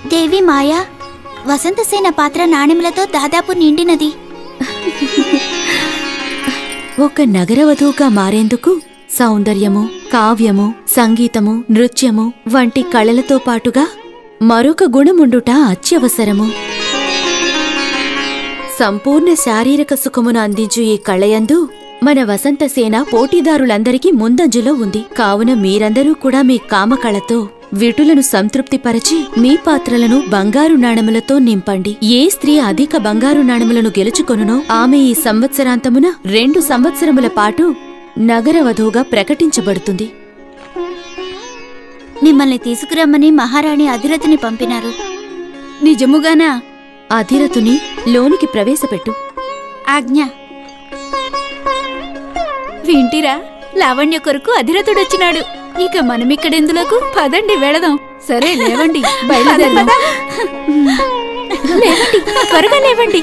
దేవి మాయా వసంతసేన పాత్ర నాణెములతో దాదాపు నిండినది ఒక నగరవధువుగా మారేందుకు సౌందర్యము కావ్యము సంగీతము నృత్యము వంటి కళలతో పాటుగా మరొక గుణముండుట అత్యవసరము సంపూర్ణ శారీరక సుఖమును అందించు ఈ కళయందు మన వసంతసేన పోటీదారులందరికీ ముందంజలో ఉంది కావున మీరందరూ కూడా మీ కామకళతో విటులను సంతృప్తిపరచి మీ పాత్రలను బంగారు నాణెములతో నింపండి ఏ స్త్రీ అధిక బంగారు నాణెములను గెలుచుకొనునో ఆమె ఈ సంవత్సరాంతమున రెండు సంవత్సరముల పాటు నగరవధువుగా ప్రకటించబడుతుంది మిమ్మల్ని తీసుకురమ్మని మహారాణి అధిరథిని పంపినారు నిజముగానా అధిరథుని లోనికి ప్రవేశపెట్టు ఆజ్ఞ వింటిరా లావణ్య కొరకు అధిరథుడొచ్చినాడు ఇక మనమిక్కడెందులకు పదండి వెళదాం సరే లేవండి బయలుదేరదాం లేవండి త్వరగా లేవండి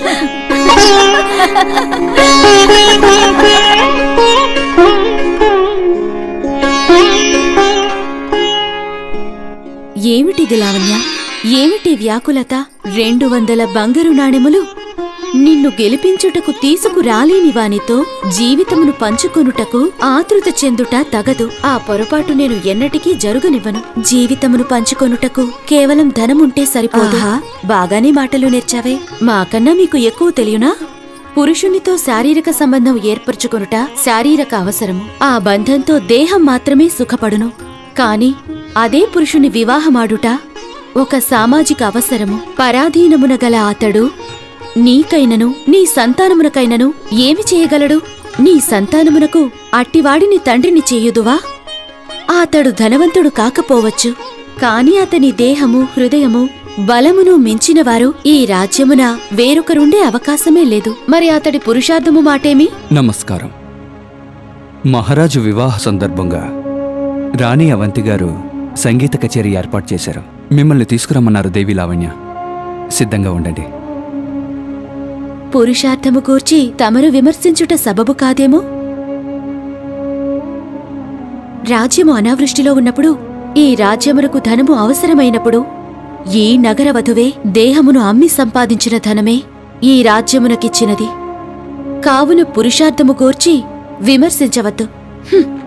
ఏమిటిది లావణ్య ఏమిటి వ్యాకులత రెండు వందల బంగారు నాణెములు నిన్ను గెలిపించుటకు తీసుకురాలేని వానితో జీవితమును పంచుకొనుటకు ఆతృత చెందుట తగదు ఆ పొరపాటు నేను ఎన్నటికీ జరుగనివ్వను జీవితమును పంచుకొనుటకు కేవలం ధనముంటే సరిపోదు బాగానే మాటలు నేర్చావే మాకన్నా మీకు ఎక్కువ తెలియనా పురుషునితో శారీరక సంబంధం ఏర్పరచుకొనుట శారీరక అవసరము ఆ బంధంతో దేహం మాత్రమే సుఖపడును కాని అదే పురుషుని వివాహమాడుట ఒక సామాజిక అవసరము పరాధీనమున గల అతడు నీకైనను నీ సంతానమునకైనను ఏమి చేయగలడు నీ సంతానమునకు అట్టివాడిని తండ్రిని చేయుదువా అతడు ధనవంతుడు కాకపోవచ్చు కాని అతని దేహము హృదయము బలమును మించినవారు ఈ రాజ్యమున వేరొకరుండే అవకాశమే లేదు మరి అతడి పురుషార్థము మాటేమి నమస్కారం మహారాజు వివాహ సందర్భంగా రాణి అవంతి గారు సంగీత కచేరీ ఏర్పాటు చేశారు మిమ్మల్ని తీసుకురమ్మన్నారు దేవి లావణ్య సిద్ధంగా ఉండండి పురుషార్థము గూర్చి తమరు విమర్శించుట సబబు కాదేమో రాజ్యము అనావృష్టిలో ఉన్నప్పుడు ఈ రాజ్యమునకు ధనము అవసరమైనప్పుడు ఈ నగరవధువే దేహమును అమ్మి సంపాదించిన ధనమే ఈ రాజ్యమునకిచ్చినది కావున పురుషార్థము గూర్చి విమర్శించవద్దు హ్మ్.